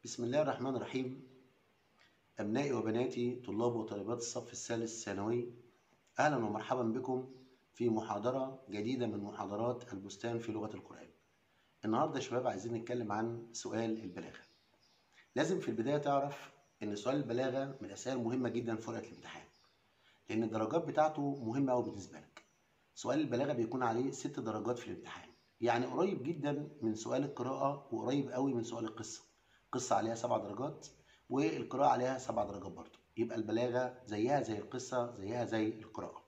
بسم الله الرحمن الرحيم أبنائي وبناتي طلاب وطالبات الصف الثالث الثانوي أهلا ومرحبا بكم في محاضرة جديدة من محاضرات البستان في لغة القرآن النهاردة يا شباب عايزين نتكلم عن سؤال البلاغة لازم في البداية تعرف إن سؤال البلاغة من الأسئلة المهمة جدا في ورقة الامتحان لأن الدرجات بتاعته مهمة أوي بالنسبة لك سؤال البلاغة بيكون عليه ست درجات في الامتحان يعني قريب جدا من سؤال القراءة وقريب قوي من سؤال القصة القصة عليها سبع درجات والقراءة عليها سبع درجات برضه يبقى البلاغة زيها زي القصة زيها زي القراءة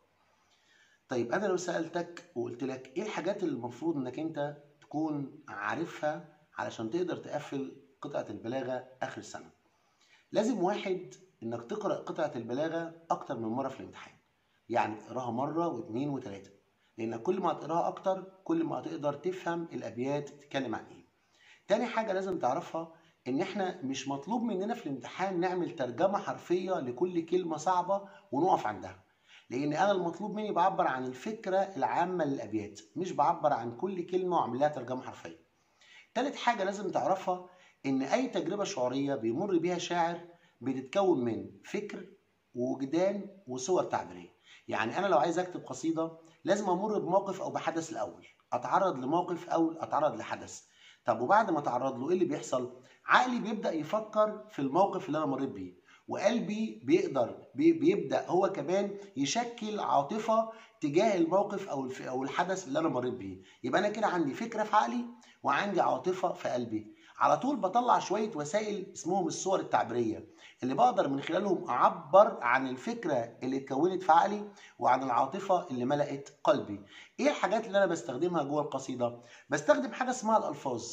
طيب أنا لو سألتك وقلت لك إيه الحاجات اللي المفروض إنك أنت تكون عارفها علشان تقدر تقفل قطعة البلاغة آخر السنة لازم واحد إنك تقرأ قطعة البلاغة أكتر من مرة في الامتحان يعني تقراها مرة واثنين وثلاثة لأن كل ما تقراها أكتر كل ما تقدر تفهم الأبيات بتتكلم عن إيه تاني حاجة لازم تعرفها ان احنا مش مطلوب مننا في الامتحان نعمل ترجمه حرفيه لكل كلمه صعبه ونقف عندها لان انا المطلوب مني بعبر عن الفكره العامه للابيات مش بعبر عن كل كلمه واعمل لها ترجمه حرفيه تالت حاجه لازم تعرفها ان اي تجربه شعوريه بيمر بيها شاعر بتتكون من فكر ووجدان وصور تعبيريه يعني انا لو عايز اكتب قصيده لازم امر بموقف او بحدث الاول اتعرض لموقف او اتعرض لحدث طب وبعد ما اتعرض له ايه اللي بيحصل عقلي بيبدا يفكر في الموقف اللي انا مريت بيه وقلبي بيقدر بي بيبدا هو كمان يشكل عاطفه تجاه الموقف او او الحدث اللي انا مريت بيه يبقى انا كده عندي فكره في عقلي وعندي عاطفه في قلبي على طول بطلع شويه وسائل اسمهم الصور التعبيريه اللي بقدر من خلالهم اعبر عن الفكره اللي اتكونت في عقلي وعن العاطفه اللي ملأت قلبي ايه الحاجات اللي انا بستخدمها جوه القصيده بستخدم حاجه اسمها الالفاظ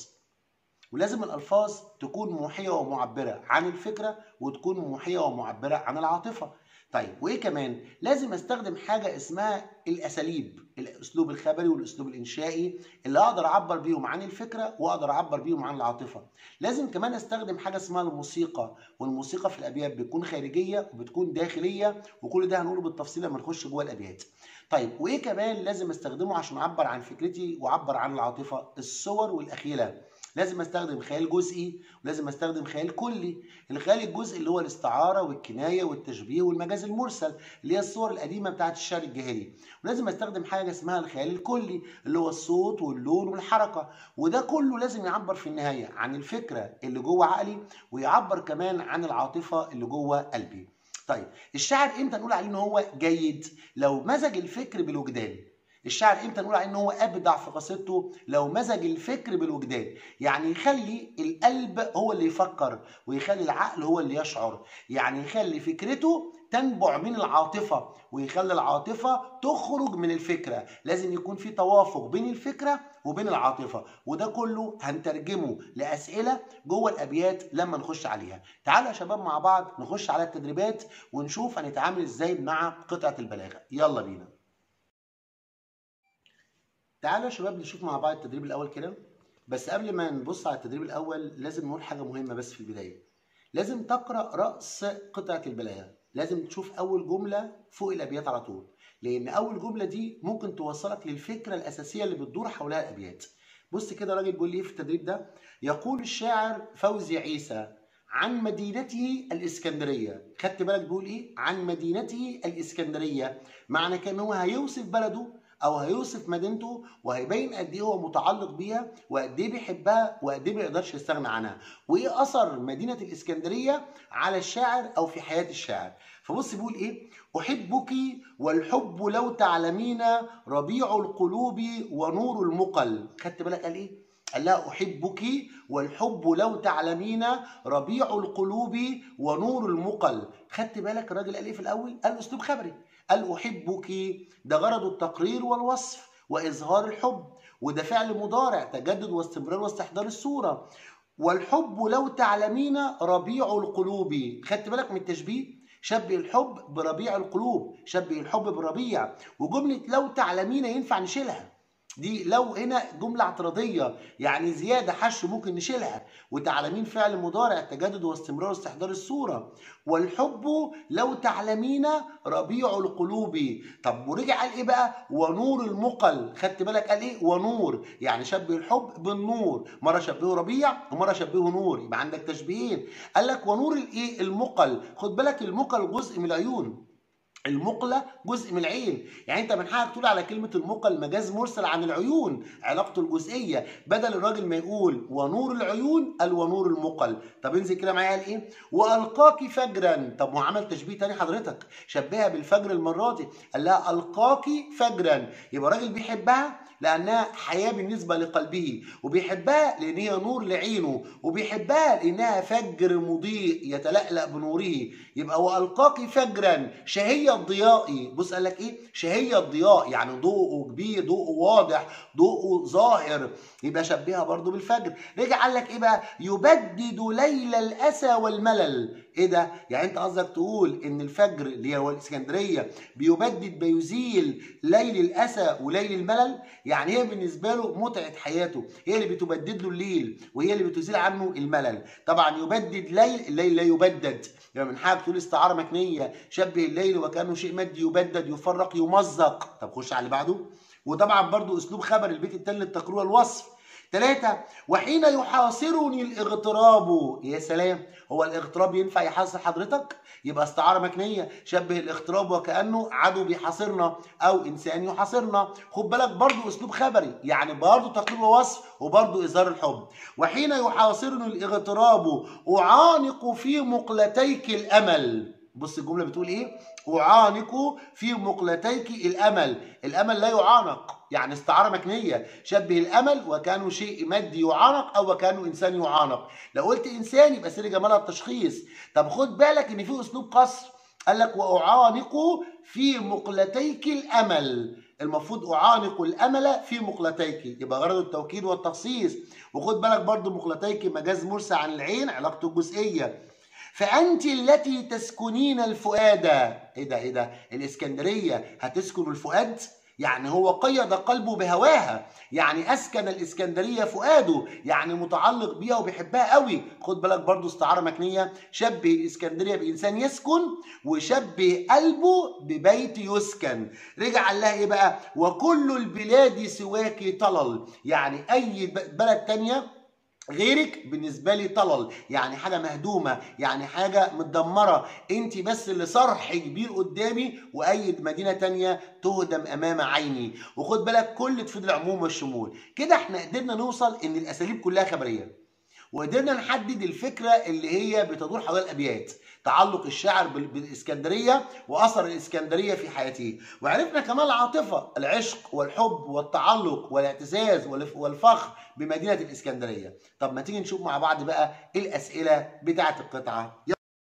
ولازم الالفاظ تكون موحيه ومعبره عن الفكره وتكون موحيه ومعبره عن العاطفه طيب وايه كمان لازم استخدم حاجه اسمها الاساليب الاسلوب الخبري والاسلوب الانشائي اللي اقدر اعبر بيهم عن الفكره واقدر اعبر بيهم عن العاطفه لازم كمان استخدم حاجه اسمها الموسيقى والموسيقى في الابيات بتكون خارجيه وبتكون داخليه وكل ده هنقوله بالتفصيل لما نخش جوه الابيات طيب وايه كمان لازم استخدمه عشان اعبر عن فكرتي واعبر عن العاطفه الصور والاخيله لازم استخدم خيال جزئي ولازم استخدم خيال كلي الخيال الجزئي اللي هو الاستعاره والكنايه والتشبيه والمجاز المرسل اللي هي الصور القديمه بتاعت الشعر الجاهلي ولازم استخدم حاجه اسمها الخيال الكلي اللي هو الصوت واللون والحركه وده كله لازم يعبر في النهايه عن الفكره اللي جوه عقلي ويعبر كمان عن العاطفه اللي جوه قلبي طيب الشاعر امتى نقول عليه ان هو جيد لو مزج الفكر بالوجدان الشاعر امتى نقول عليه ان هو ابدع في قصيدته لو مزج الفكر بالوجدان يعني يخلي القلب هو اللي يفكر ويخلي العقل هو اللي يشعر يعني يخلي فكرته تنبع من العاطفه ويخلي العاطفه تخرج من الفكره لازم يكون في توافق بين الفكره وبين العاطفه وده كله هنترجمه لاسئله جوه الابيات لما نخش عليها تعالوا يا شباب مع بعض نخش على التدريبات ونشوف هنتعامل ازاي مع قطعه البلاغه يلا بينا تعالوا يا شباب نشوف مع بعض التدريب الاول كده بس قبل ما نبص على التدريب الاول لازم نقول حاجه مهمه بس في البدايه لازم تقرا راس قطعه البلاغه لازم تشوف اول جمله فوق الابيات على طول لان اول جمله دي ممكن توصلك للفكره الاساسيه اللي بتدور حولها الابيات بص كده راجل بيقول لي ايه في التدريب ده يقول الشاعر فوزي عيسى عن مدينته الاسكندريه خدت بالك بيقول ايه عن مدينته الاسكندريه معنى كان هو هيوصف بلده او هيوصف مدينته وهيبين قد ايه هو متعلق بيها وقد ايه بيحبها وقد ايه ما يقدرش يستغنى عنها وايه اثر مدينه الاسكندريه على الشاعر او في حياه الشاعر فبص بيقول ايه احبك والحب لو تعلمين ربيع القلوب ونور المقل خدت بالك قال ايه قال لها احبك والحب لو تعلمين ربيع القلوب ونور المقل خدت بالك الراجل قال ايه في الاول قال اسلوب خبري قال احبك ده غرض التقرير والوصف واظهار الحب وده فعل مضارع تجدد واستمرار واستحضار الصوره والحب لو تعلمين ربيع القلوب خدت بالك من التشبيه شبه الحب بربيع القلوب شبه الحب بربيع وجمله لو تعلمين ينفع نشيلها دي لو هنا جملة اعتراضية يعني زيادة حش ممكن نشيلها وتعلمين فعل مضارع تجدد واستمرار واستحضار الصورة والحب لو تعلمين ربيع القلوب طب ورجع قال ايه بقى ونور المقل خدت بالك قال ايه ونور يعني شبه الحب بالنور مرة شبهه ربيع ومرة شبهه نور يبقى عندك تشبيهين قال لك ونور الايه المقل خد بالك المقل جزء من العيون المقلة جزء من العين يعني انت من حقك تقول على كلمة المقل مجاز مرسل عن العيون علاقته الجزئية بدل الراجل ما يقول ونور العيون قال ونور المقل طب انزل كده معايا قال ايه والقاك فجرا طب ما عمل تشبيه تاني حضرتك شبهها بالفجر المرة دي قال لها القاك فجرا يبقى راجل بيحبها لانها حياه بالنسبه لقلبه وبيحبها لان هي نور لعينه وبيحبها لانها فجر مضيء يتلألأ بنوره يبقى والقاك فجرا شهيه الضياء بص قال لك ايه شهيه الضياء يعني ضوءه كبير ضوءه واضح ضوءه ظاهر يبقى شبهها برضو بالفجر رجع قال لك ايه بقى يبدد ليل الاسى والملل ايه ده يعني انت قصدك تقول ان الفجر اللي هو الاسكندريه بيبدد بيزيل ليل الاسى وليل الملل يعني هي بالنسبه له متعه حياته هي اللي بتبدد له الليل وهي اللي بتزيل عنه الملل طبعا يبدد ليل الليل لا يبدد يعني من حاجه تقول استعاره مكنيه شبه الليل وكانه شيء مادي يبدد يفرق يمزق طب خش على اللي بعده وطبعا برضو اسلوب خبر البيت التاني للتقرير الوصف ثلاثة وحين يحاصرني الاغتراب يا سلام هو الاغتراب ينفع يحاصر حضرتك يبقى استعارة مكنية شبه الاغتراب وكأنه عدو بيحاصرنا أو إنسان يحاصرنا خد بالك برضو أسلوب خبري يعني برضو تقرير ووصف وبرضو إظهار الحب وحين يحاصرني الاغتراب أعانق في مقلتيك الأمل بص الجملة بتقول إيه أعانق في مقلتيك الأمل الأمل لا يعانق يعني استعارة مكنية شبه الأمل وكانه شيء مادي يعانق أو وكانه إنسان يعانق لو قلت إنسان يبقى سر جمالها التشخيص طب خد بالك إن في أسلوب قصر قال لك وأعانق في مقلتيك الأمل المفروض أعانق الأمل في مقلتيك يبقى غرض التوكيد والتخصيص وخد بالك برضو مقلتيك مجاز مرسى عن العين علاقته الجزئية فأنت التي تسكنين الفؤاد إيه ده إيه ده الإسكندرية هتسكن الفؤاد يعني هو قيد قلبه بهواها يعني اسكن الاسكندريه فؤاده يعني متعلق بيها وبيحبها قوي خد بالك برضو استعاره مكنيه شبه الاسكندريه بانسان يسكن وشبه قلبه ببيت يسكن رجع قال لها ايه بقى وكل البلاد سواك طلل يعني اي بلد تانية غيرك بالنسبة لي طلل يعني حاجة مهدومة يعني حاجة متدمرة انت بس اللي صرح كبير قدامي واي مدينة تانية تهدم امام عيني وخد بالك كل تفيد العموم والشمول كده احنا قدرنا نوصل ان الاساليب كلها خبرية وقدرنا نحدد الفكرة اللي هي بتدور حول الابيات تعلق الشاعر بالاسكندريه واثر الاسكندريه في حياته وعرفنا كمان العاطفه العشق والحب والتعلق والاعتزاز والفخر بمدينه الاسكندريه طب ما تيجي نشوف مع بعض بقى الاسئله بتاعه القطعه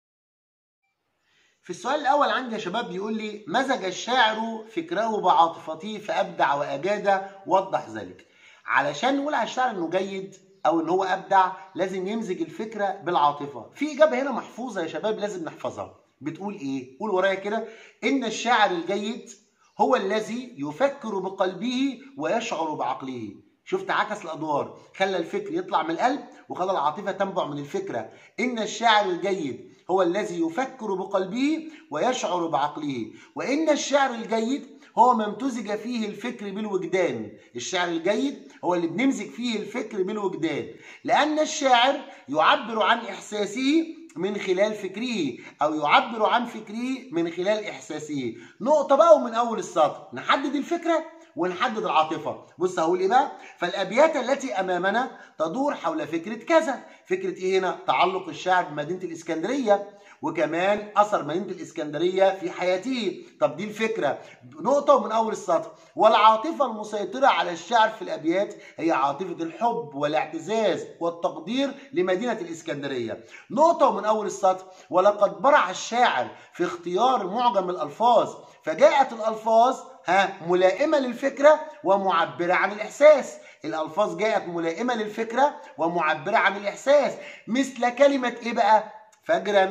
في السؤال الاول عندي يا شباب بيقول لي مزج الشاعر فكره بعاطفته فابدع واجاد وضح ذلك علشان نقول على الشاعر انه جيد او ان هو ابدع لازم يمزج الفكره بالعاطفه في اجابه هنا محفوظه يا شباب لازم نحفظها بتقول ايه قول ورايا كده ان الشاعر الجيد هو الذي يفكر بقلبه ويشعر بعقله شفت عكس الادوار خلى الفكر يطلع من القلب وخلى العاطفه تنبع من الفكره ان الشاعر الجيد هو الذي يفكر بقلبه ويشعر بعقله وان الشعر الجيد هو ما امتزج فيه الفكر بالوجدان الشعر الجيد هو اللي بنمزج فيه الفكر بالوجدان لأن الشاعر يعبر عن إحساسه من خلال فكره أو يعبر عن فكره من خلال إحساسه نقطة بقى ومن أول السطر نحدد الفكرة ونحدد العاطفة بص هقول ايه بقى فالابيات التي امامنا تدور حول فكرة كذا فكرة ايه هنا تعلق الشاعر بمدينة الاسكندرية وكمان اثر مدينه الاسكندريه في حياته طب دي الفكره نقطه ومن اول السطر والعاطفه المسيطره على الشعر في الابيات هي عاطفه الحب والاعتزاز والتقدير لمدينه الاسكندريه نقطه ومن اول السطر ولقد برع الشاعر في اختيار معجم الالفاظ فجاءت الالفاظ ها ملائمه للفكره ومعبره عن الاحساس الالفاظ جاءت ملائمه للفكره ومعبره عن الاحساس مثل كلمه ايه بقى فجرا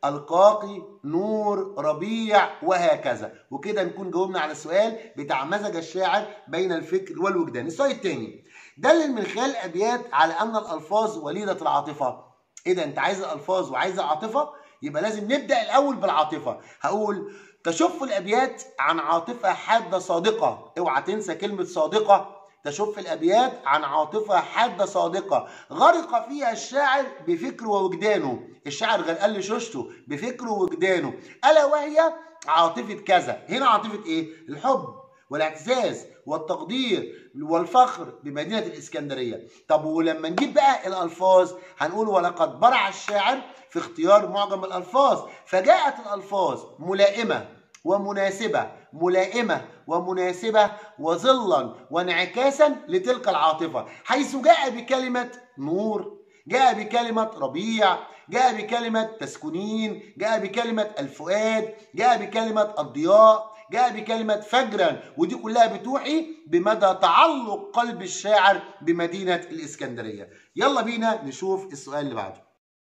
القاقي نور ربيع وهكذا وكده نكون جاوبنا على السؤال بتاع مزج الشاعر بين الفكر والوجدان السؤال الثاني دلل من خلال ابيات على ان الالفاظ وليده العاطفه ايه ده انت عايز الالفاظ وعايز العاطفه يبقى لازم نبدا الاول بالعاطفه هقول تشف الابيات عن عاطفه حاده صادقه اوعى تنسى كلمه صادقه تشف الابيات عن عاطفه حاده صادقه غرق فيها الشاعر بفكره ووجدانه الشاعر قال لي شوشته بفكره ووجدانه الا وهي عاطفه كذا هنا عاطفه ايه الحب والاعتزاز والتقدير والفخر بمدينة الإسكندرية طب ولما نجيب بقى الألفاظ هنقول ولقد برع الشاعر في اختيار معجم الألفاظ فجاءت الألفاظ ملائمة ومناسبة ملائمة ومناسبة وظلا وانعكاسا لتلك العاطفة حيث جاء بكلمة نور جاء بكلمة ربيع جاء بكلمة تسكنين جاء بكلمة الفؤاد جاء بكلمة الضياء جاء بكلمة فجرا ودي كلها بتوحي بمدى تعلق قلب الشاعر بمدينة الإسكندرية يلا بينا نشوف السؤال اللي بعده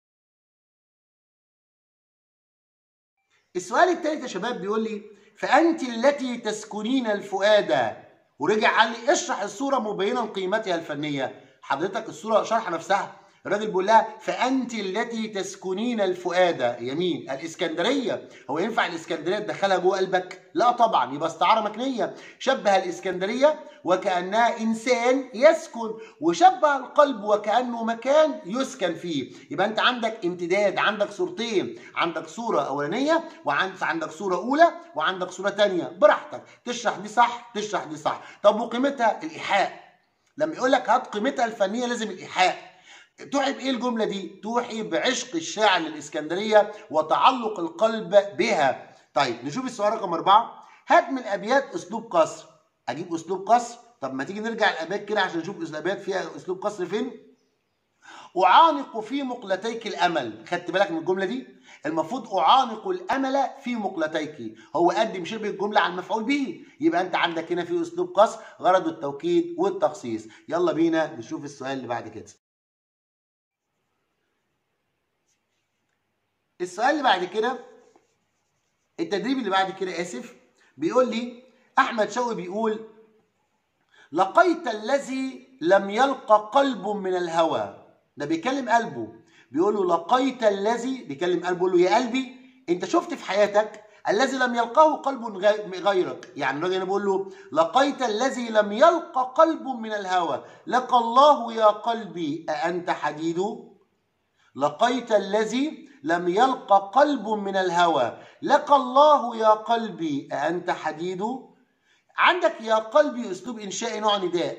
السؤال الثالث يا شباب بيقول لي فأنت التي تسكنين الفؤاد ورجع قال لي اشرح الصورة مبينا قيمتها الفنية حضرتك الصورة شرح نفسها الراجل بيقول لها فانت التي تسكنين الفؤاد يمين الاسكندريه هو ينفع الاسكندريه تدخلها جوه قلبك لا طبعا يبقى استعاره مكنيه شبه الاسكندريه وكانها انسان يسكن وشبه القلب وكانه مكان يسكن فيه يبقى انت عندك امتداد عندك صورتين عندك صوره اولانيه وعندك صوره اولى وعندك صوره ثانيه براحتك تشرح دي صح تشرح دي صح طب وقيمتها الايحاء لما يقول لك هات قيمتها الفنيه لازم الايحاء توحي بايه الجمله دي؟ توحي بعشق الشاعر للاسكندريه وتعلق القلب بها. طيب نشوف السؤال رقم اربعه هات من ابيات اسلوب قصر. اجيب اسلوب قصر؟ طب ما تيجي نرجع الابيات كده عشان نشوف الابيات فيها اسلوب قصر فين؟ أعانق في مقلتيك الأمل، خدت بالك من الجملة دي؟ المفروض أعانق الأمل في مقلتيك، هو قدم شبه الجملة عن مفعول به، يبقى أنت عندك هنا في أسلوب قصر غرض التوكيد والتخصيص، يلا بينا نشوف السؤال اللي بعد كده. السؤال اللي بعد كده التدريب اللي بعد كده اسف بيقول لي احمد شوقي بيقول لقيت الذي لم يلقى قلب من الهوى ده بيكلم قلبه بيقول له لقيت الذي بيكلم قلبه بيقول له يا قلبي انت شفت في حياتك الذي لم يلقاه قلب غيرك يعني الراجل هنا بيقول له لقيت الذي لم يلقى قلب من الهوى لقى الله يا قلبي أأنت حديد لقيت الذي لم يلقى قلب من الهوى لقى الله يا قلبي أأنت حديد عندك يا قلبي أسلوب إنشاء نوع نداء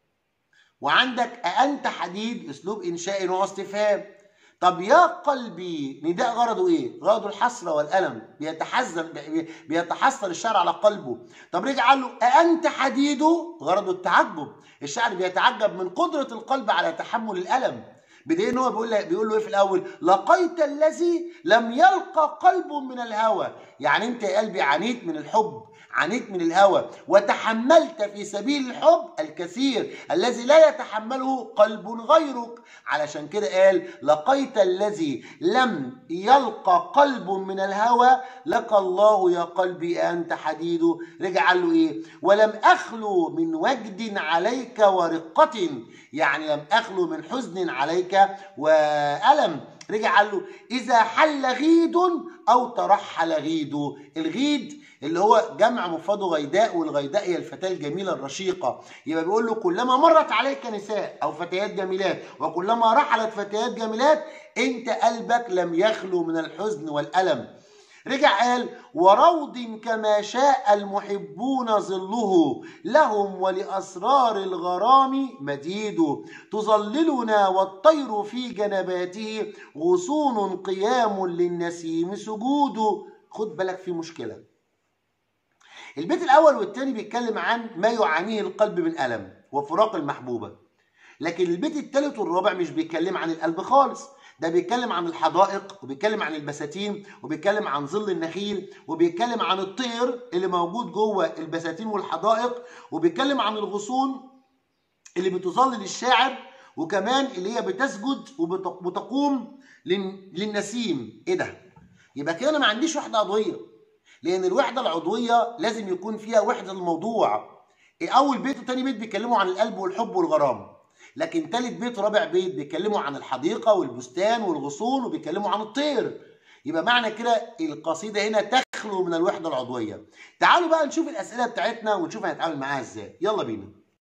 وعندك أأنت حديد أسلوب إنشاء نوع استفهام طب يا قلبي نداء غرضه ايه؟ غرضه الحسره والالم بيتحزن بيتحسر الشعر على قلبه طب رجع قال له أأنت حديد غرضه التعجب الشاعر بيتعجب من قدره القلب على تحمل الالم بدليل ان هو بيقول له بيقول له ايه في الاول؟ لقيت الذي لم يلقى قلب من الهوى، يعني انت يا قلبي عانيت من الحب، عانيت من الهوى، وتحملت في سبيل الحب الكثير الذي لا يتحمله قلب غيرك، علشان كده قال لقيت الذي لم يلقى قلب من الهوى لقى الله يا قلبي انت حديد، رجع قال له ايه؟ ولم اخلو من وجد عليك ورقة، يعني لم اخلو من حزن عليك وألم رجع قال له إذا حل غيد أو ترحل غيد الغيد اللي هو جمع مفرده غيداء والغيداء هي الفتاة الجميلة الرشيقة يبقى بيقول له كلما مرت عليك نساء أو فتيات جميلات وكلما رحلت فتيات جميلات أنت قلبك لم يخلو من الحزن والألم رجع قال وروض كما شاء المحبون ظله لهم ولأسرار الغرام مديد تظللنا والطير في جنباته غصون قيام للنسيم سجود خد بالك في مشكلة البيت الأول والثاني بيتكلم عن ما يعانيه القلب من ألم وفراق المحبوبة لكن البيت الثالث والرابع مش بيتكلم عن القلب خالص ده بيتكلم عن الحدائق وبيتكلم عن البساتين وبيتكلم عن ظل النخيل وبيتكلم عن الطير اللي موجود جوه البساتين والحدائق وبيتكلم عن الغصون اللي بتظلل الشاعر وكمان اللي هي بتسجد وبتقوم للنسيم ايه ده يبقى كده انا ما عنديش وحده عضويه لان الوحده العضويه لازم يكون فيها وحده الموضوع اول بيت وتاني بيت بيتكلموا عن القلب والحب والغرام لكن تالت بيت ورابع بيت بيتكلموا عن الحديقه والبستان والغصون وبيتكلموا عن الطير يبقى معنى كده القصيده هنا تخلو من الوحده العضويه تعالوا بقى نشوف الاسئله بتاعتنا ونشوف هنتعامل معاها ازاي يلا بينا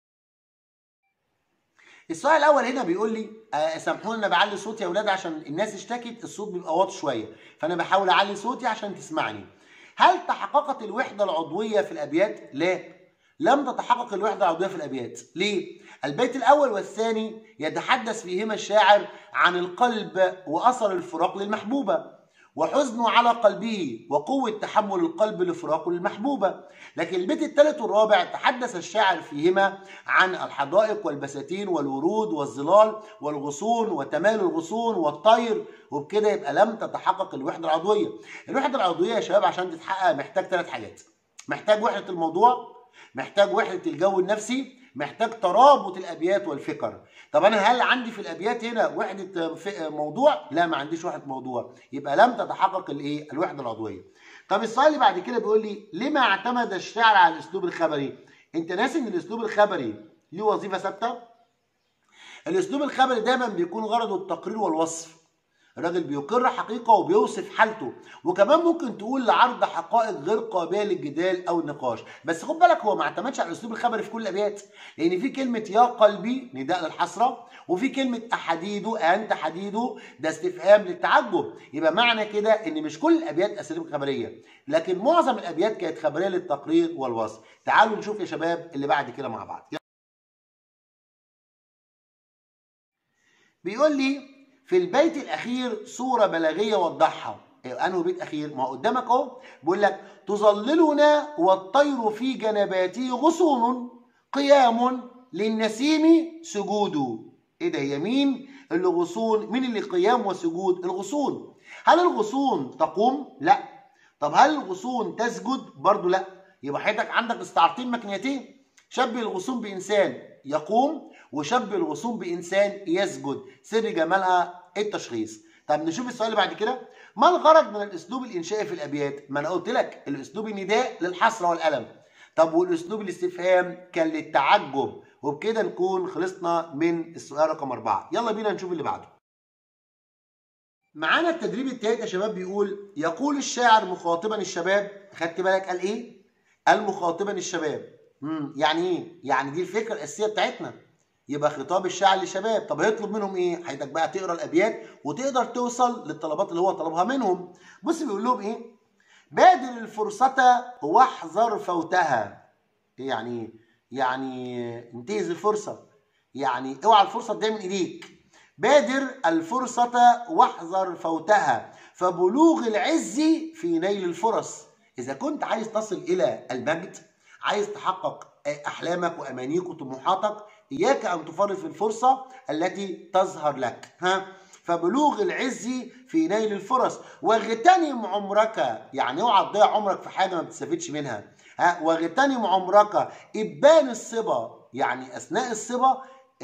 السؤال الاول هنا بيقول لي آه سامحوني انا بعلي صوتي يا اولاد عشان الناس اشتكت الصوت بيبقى واطي شويه فانا بحاول اعلي صوتي عشان تسمعني هل تحققت الوحده العضويه في الابيات لا لم تتحقق الوحده العضويه في الابيات ليه البيت الاول والثاني يتحدث فيهما الشاعر عن القلب واثر الفراق للمحبوبه وحزنه على قلبه وقوة تحمل القلب لفراقه للمحبوبة لكن البيت الثالث والرابع تحدث الشاعر فيهما عن الحدائق والبساتين والورود والظلال والغصون وتمال الغصون والطير وبكده يبقى لم تتحقق الوحدة العضوية الوحدة العضوية يا شباب عشان تتحقق محتاج ثلاث حاجات محتاج وحدة الموضوع محتاج وحدة الجو النفسي محتاج ترابط الابيات والفكر طب انا هل عندي في الابيات هنا وحده موضوع لا ما عنديش وحده موضوع يبقى لم تتحقق الايه الوحده العضويه طب السؤال اللي بعد كده بيقول لي لما اعتمد الشاعر على الاسلوب الخبري انت ناسي ان الاسلوب الخبري ليه وظيفه ثابته الاسلوب الخبري دايما بيكون غرضه التقرير والوصف الراجل بيقر حقيقة وبيوصف حالته وكمان ممكن تقول لعرض حقائق غير قابلة للجدال أو النقاش بس خد بالك هو ما اعتمدش على الأسلوب الخبري في كل الأبيات لأن في كلمة يا قلبي نداء للحسرة وفي كلمة أحديده أنت حديده ده استفهام للتعجب يبقى معنى كده إن مش كل الأبيات أساليب خبرية لكن معظم الأبيات كانت خبرية للتقرير والوصف تعالوا نشوف يا شباب اللي بعد كده مع بعض بيقول لي في البيت الاخير صوره بلاغيه وضحها انه بيت اخير ما قدامك اهو بيقول لك تظللنا والطير في جنباته غصون قيام للنسيم سجود ايه ده هي مين اللي غصون مين اللي قيام وسجود الغصون هل الغصون تقوم لا طب هل الغصون تسجد برضو لا يبقى حضرتك عندك استعارتين مكنيتين شبه الغصون بانسان يقوم وشبه الغصون بانسان يسجد سر جمالها التشخيص طب نشوف السؤال اللي بعد كده ما الغرض من الاسلوب الانشائي في الابيات ما انا قلت لك الاسلوب النداء للحسره والالم طب والاسلوب الاستفهام كان للتعجب وبكده نكون خلصنا من السؤال رقم أربعة يلا بينا نشوف اللي بعده معانا التدريب التالت يا شباب بيقول يقول الشاعر مخاطبا الشباب خدت بالك قال ايه قال مخاطبا الشباب امم يعني ايه يعني دي الفكره الاساسيه بتاعتنا يبقى خطاب الشاعر للشباب طب هيطلب منهم ايه حياتك بقى تقرا الابيات وتقدر توصل للطلبات اللي هو طلبها منهم بص بيقول لهم ايه بادر الفرصة واحذر فوتها ايه يعني ايه يعني انتهز الفرصة يعني اوعى الفرصة تضيع من ايديك بادر الفرصة واحذر فوتها فبلوغ العز في نيل الفرص إذا كنت عايز تصل إلى المجد عايز تحقق أحلامك وأمانيك وطموحاتك إياك أن تفرط في الفرصة التي تظهر لك ها فبلوغ العز في نيل الفرص واغتنم عمرك يعني اوعى تضيع عمرك في حاجه ما بتستفيدش منها ها واغتنم عمرك ابان الصبا يعني اثناء الصبا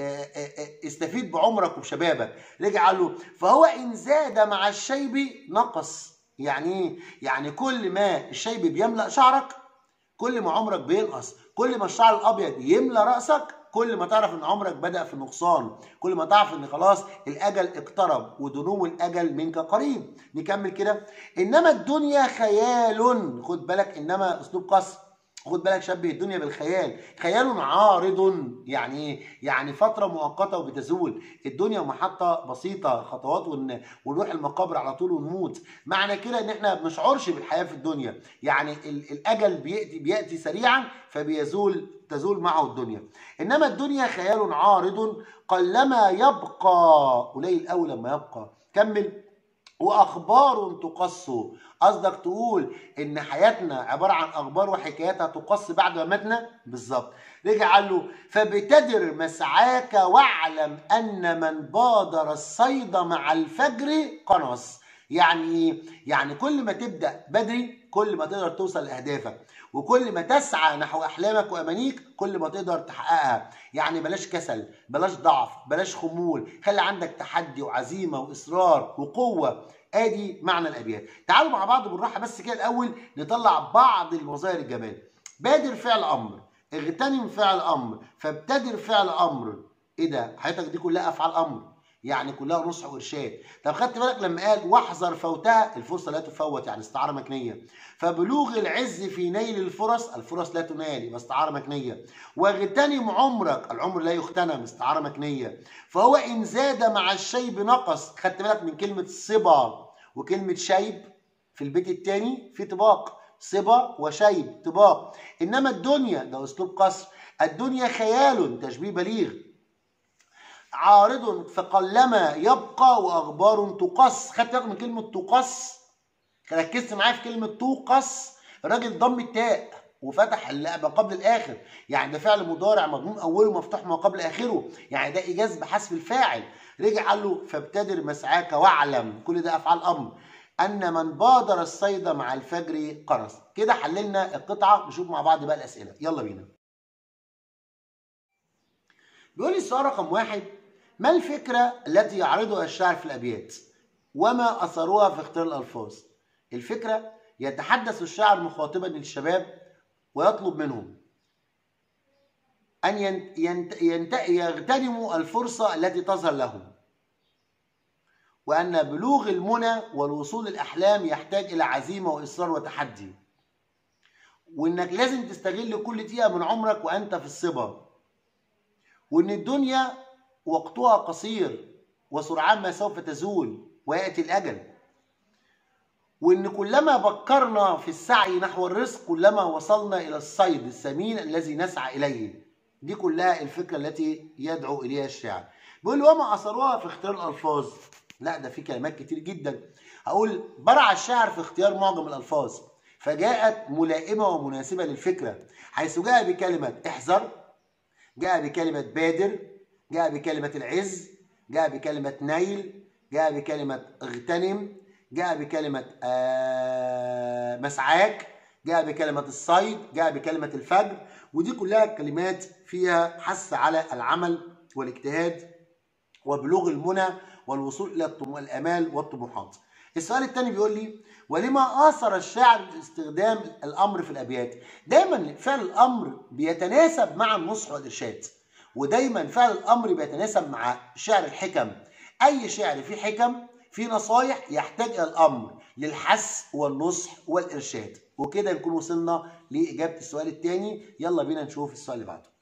استفيد بعمرك وبشبابك رجع له فهو ان زاد مع الشيب نقص يعني ايه يعني كل ما الشيب بيملا شعرك كل ما عمرك بينقص كل ما الشعر الابيض يملى راسك كل ما تعرف ان عمرك بدا في النقصان كل ما تعرف ان خلاص الاجل اقترب ودنو الاجل منك قريب نكمل كده انما الدنيا خيال خد بالك انما اسلوب قصر خد بالك شبه الدنيا بالخيال خيال عارض يعني ايه يعني فتره مؤقته وبتزول الدنيا محطه بسيطه خطوات ون... ونروح المقابر على طول ونموت معنى كده ان احنا ما بنشعرش بالحياه في الدنيا يعني ال... الاجل بياتي بياتي سريعا فبيزول تزول معه الدنيا انما الدنيا خيال عارض قلما يبقى قليل قوي لما يبقى كمل واخبار تقص قصدك تقول ان حياتنا عباره عن اخبار وحكايات هتقص بعد ما ماتنا بالظبط رجع قال له فبتدر مسعاك واعلم ان من بادر الصيد مع الفجر قنص يعني يعني كل ما تبدا بدري كل ما تقدر توصل لاهدافك وكل ما تسعى نحو احلامك وامانيك كل ما تقدر تحققها يعني بلاش كسل بلاش ضعف بلاش خمول خلي عندك تحدي وعزيمه واصرار وقوه ادي معنى الابيات تعالوا مع بعض بالراحه بس كده الاول نطلع بعض المظاهر الجمال بادر فعل امر اغتنم فعل امر فابتدر فعل امر ايه ده حياتك دي كلها افعال امر يعني كلها نصح وارشاد طب خدت بالك لما قال واحذر فوتها الفرصه لا تفوت يعني استعاره مكنيه فبلوغ العز في نيل الفرص الفرص لا تنال يبقى استعاره مكنيه واغتنم عمرك العمر لا يغتنم استعاره مكنيه فهو ان زاد مع الشيب نقص خدت بالك من كلمه صبا وكلمه شيب في البيت الثاني في طباق صبا وشيب طباق انما الدنيا ده اسلوب قصر الدنيا خيال تشبيه بليغ عارض فقلما يبقى واخبار تقص خدت بالك من كلمه تقص ركزت معايا في كلمه توقص الراجل ضم التاء وفتح ما قبل الاخر يعني ده فعل مضارع مضموم اوله مفتوح ما قبل اخره يعني ده ايجاز بحذف الفاعل رجع قال له فابتدر مسعاك واعلم كل ده افعال امر ان من بادر الصيد مع الفجر قرص كده حللنا القطعه نشوف مع بعض بقى الاسئله يلا بينا بيقول لي السؤال رقم واحد ما الفكرة التي يعرضها الشاعر في الأبيات؟ وما أثرها في اختيار الألفاظ؟ الفكرة يتحدث الشاعر مخاطبا للشباب ويطلب منهم أن ينت ينت ينت يغتنموا الفرصة التي تظهر لهم وأن بلوغ المنى والوصول للأحلام يحتاج إلى عزيمة وإصرار وتحدي وإنك لازم تستغل كل دقيقة من عمرك وأنت في الصبا وإن الدنيا وقتها قصير وسرعان ما سوف تزول وياتي الاجل وان كلما بكرنا في السعي نحو الرزق كلما وصلنا الى الصيد الثمين الذي نسعى اليه دي كلها الفكره التي يدعو اليها الشاعر بيقول وما اثروها في اختيار الالفاظ لا ده في كلمات كتير جدا هقول برع الشاعر في اختيار معظم الالفاظ فجاءت ملائمه ومناسبه للفكره حيث جاء بكلمه احذر جاء بكلمه بادر جاء بكلمة العز جاء بكلمة نيل جاء بكلمة اغتنم جاء بكلمة آه مسعاك جاء بكلمة الصيد جاء بكلمة الفجر ودي كلها كلمات فيها حث على العمل والاجتهاد وبلوغ المنى والوصول إلى الآمال والطموحات السؤال الثاني بيقول لي ولما آثر الشاعر استخدام الأمر في الأبيات دايما فعل الأمر بيتناسب مع النصح والإرشاد ودايما فعل الامر بيتناسب مع شعر الحكم اي شعر فيه حكم فيه نصايح يحتاج الى الامر للحث والنصح والارشاد وكده نكون وصلنا لاجابه السؤال الثاني يلا بينا نشوف السؤال اللي بعده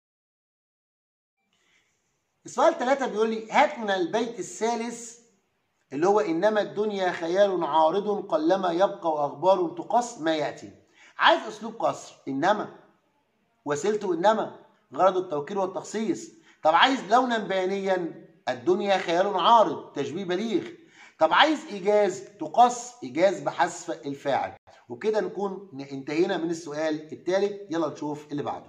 السؤال ثلاثة بيقول لي هات من البيت الثالث اللي هو إنما الدنيا خيال عارض قلما يبقى وأخبار تقص ما يأتي عايز أسلوب قصر إنما وسيلته إنما غرض التوكيل والتخصيص طب عايز لونا بيانيا الدنيا خيال عارض تشبيه بليغ طب عايز ايجاز تقص ايجاز بحذف الفاعل وكده نكون انتهينا من السؤال الثالث يلا نشوف اللي بعده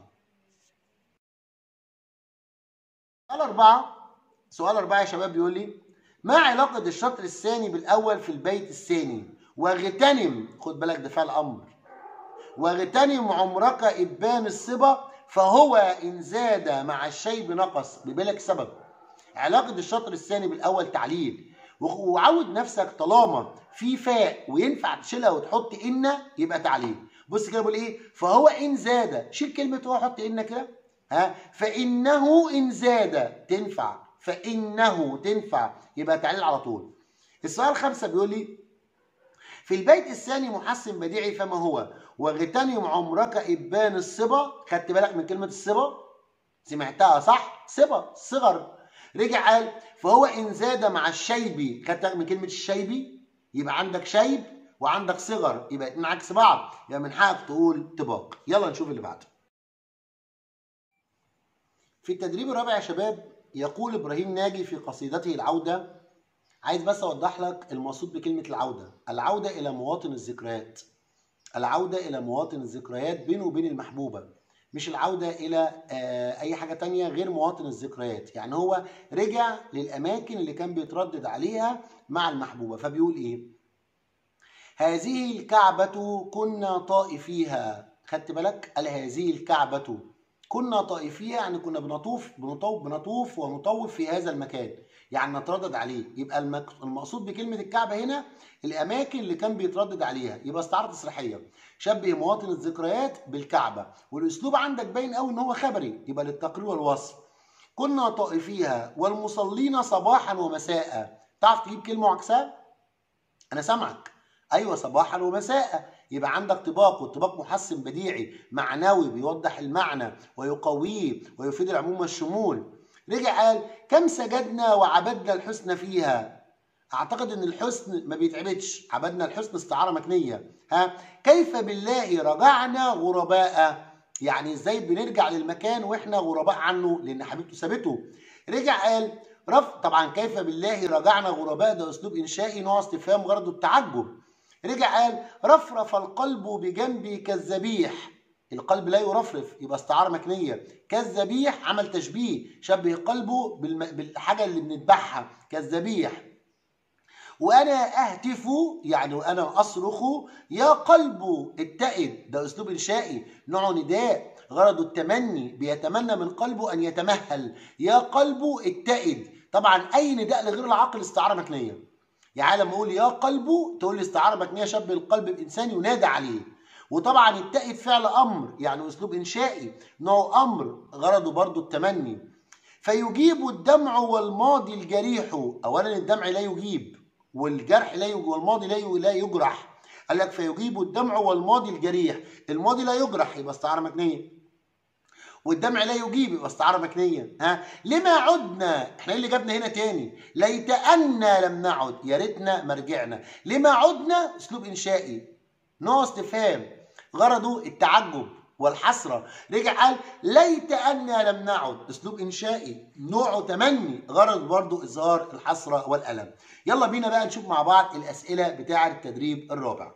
سؤال أربعة سؤال أربعة يا شباب بيقول لي ما علاقة الشطر الثاني بالأول في البيت الثاني واغتنم خد بالك ده فعل أمر واغتنم عمرك إبان الصبا فهو إن زاد مع الشيب نقص ببالك سبب علاقة الشطر الثاني بالأول تعليل وعود نفسك طالما في فاء وينفع تشيلها وتحط إن يبقى تعليل بص كده بقول إيه فهو إن زاد شيل كلمة هو حط إن كده ها فإنه إن زاد تنفع فإنه تنفع يبقى تعليل على طول السؤال خمسة بيقول لي في البيت الثاني محسن بديعي فما هو واغتنم عمرك إبان الصبا خدت بالك من كلمة الصبا سمعتها صح صبا صغر رجع قال فهو إن زاد مع الشيبي خدت بالك من كلمة الشيبي يبقى عندك شيب وعندك صغر يبقى اتنين عكس بعض يبقى من حقك تقول طباق يلا نشوف اللي بعده في التدريب الرابع يا شباب يقول ابراهيم ناجي في قصيدته العوده عايز بس اوضح لك المقصود بكلمه العوده العوده الى مواطن الذكريات العوده الى مواطن الذكريات بينه وبين المحبوبه مش العوده الى اي حاجه تانية غير مواطن الذكريات يعني هو رجع للاماكن اللي كان بيتردد عليها مع المحبوبه فبيقول ايه هذه الكعبه كنا طائفيها خدت بالك قال هذه الكعبه كنا طائفية يعني كنا بنطوف بنطوف بنطوف ونطوف في هذا المكان يعني نتردد عليه يبقى المك- المقصود بكلمة الكعبة هنا الأماكن اللي كان بيتردد عليها يبقى استعارة تصريحية شبه مواطن الذكريات بالكعبة والأسلوب عندك باين قوي إن هو خبري يبقى للتقرير والوصف كنا طائفيها والمصلين صباحا ومساء تعرف تجيب كلمة وعكسها؟ أنا سامعك أيوة صباحا ومساء يبقى عندك طباق والطباق محسن بديعي معنوي بيوضح المعنى ويقويه ويفيد العموم والشمول رجع قال كم سجدنا وعبدنا الحسن فيها اعتقد ان الحسن ما بيتعبدش عبدنا الحسن استعاره مكنيه ها كيف بالله رجعنا غرباء يعني ازاي بنرجع للمكان واحنا غرباء عنه لان حبيبته سابته رجع قال رف طبعا كيف بالله رجعنا غرباء ده اسلوب انشائي نوع استفهام غرضه التعجب رجع قال رفرف القلب بجنبي كالذبيح القلب لا يرفرف يبقى استعاره مكنيه كالذبيح عمل تشبيه شبه قلبه بالم... بالحاجه اللي بنذبحها كالذبيح وانا اهتف يعني وانا اصرخ يا قلب اتئد ده اسلوب انشائي نوع نداء غرضه التمني بيتمنى من قلبه ان يتمهل يا قلب اتئد طبعا اي نداء لغير العاقل استعاره مكنيه يعني لما اقول يا قلب تقول لي استعاره مكنيه شبه القلب بانسان ينادى عليه وطبعا التائد فعل امر يعني اسلوب انشائي نوع امر غرضه برضه التمني فيجيب الدمع والماضي الجريح اولا الدمع لا يجيب والجرح لا يج... والماضي لا لا يجرح قال لك فيجيب الدمع والماضي الجريح الماضي لا يجرح يبقى استعاره مكنيه والدمع لا يجيب يبقى استعاره مكنيه ها لما عدنا احنا ايه اللي جابنا هنا تاني ليت أنا لم نعد يا ريتنا ما رجعنا لما عدنا اسلوب انشائي نوع استفهام غرضه التعجب والحسرة رجع قال ليت أنا لم نعد أسلوب إنشائي نوعه تمني غرض برضه إظهار الحسرة والألم يلا بينا بقى نشوف مع بعض الأسئلة بتاعة التدريب الرابع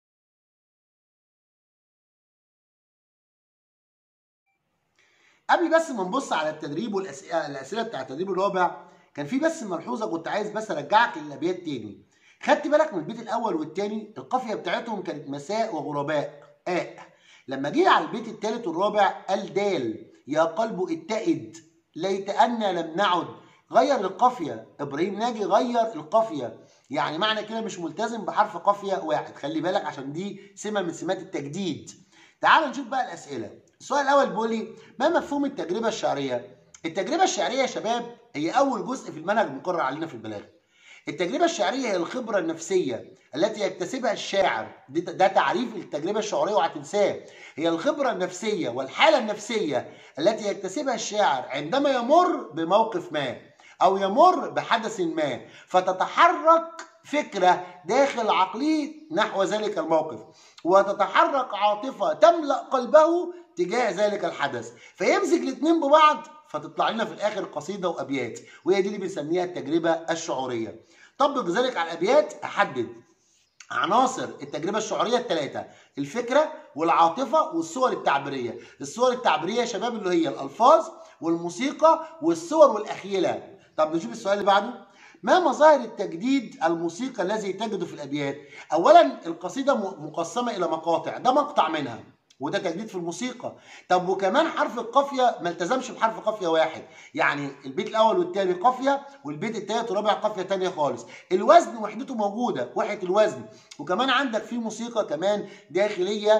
قبل بس ما نبص على التدريب والأسئلة الأسئلة بتاع التدريب الرابع كان في بس ملحوظة كنت عايز بس أرجعك للأبيات تاني خدت بالك من البيت الأول والتاني القافية بتاعتهم كانت مساء وغرباء آه لما جه على البيت الثالث والرابع قال دال يا قلب اتئد ليت أنا لم نعد غير القافية إبراهيم ناجي غير القافية يعني معنى كده مش ملتزم بحرف قافية واحد خلي بالك عشان دي سمة من سمات التجديد تعال نشوف بقى الأسئلة السؤال الأول بيقول لي ما مفهوم التجربة الشعرية؟ التجربة الشعرية يا شباب هي أول جزء في المنهج المقرر علينا في البلاغة التجربة الشعرية هي الخبرة النفسية التي يكتسبها الشاعر ده تعريف التجربة الشعرية وهتنساه هي الخبرة النفسية والحالة النفسية التي يكتسبها الشاعر عندما يمر بموقف ما أو يمر بحدث ما فتتحرك فكرة داخل عقله نحو ذلك الموقف وتتحرك عاطفة تملأ قلبه تجاه ذلك الحدث فيمزج الاثنين ببعض فتطلع لنا في الاخر قصيده وابيات وهي دي اللي بنسميها التجربه الشعوريه طبق ذلك على الابيات احدد عناصر التجربه الشعوريه الثلاثه الفكره والعاطفه والصور التعبيريه الصور التعبيريه يا شباب اللي هي الالفاظ والموسيقى والصور والاخيله طب نشوف السؤال اللي بعده ما مظاهر التجديد الموسيقى الذي تجده في الابيات اولا القصيده مقسمه الى مقاطع ده مقطع منها وده تجديد في الموسيقى طب وكمان حرف القافيه ما التزمش بحرف قافيه واحد يعني البيت الاول والثاني قافيه والبيت الثالث والرابع قافيه ثانيه خالص الوزن وحدته موجوده وحده الوزن وكمان عندك في موسيقى كمان داخليه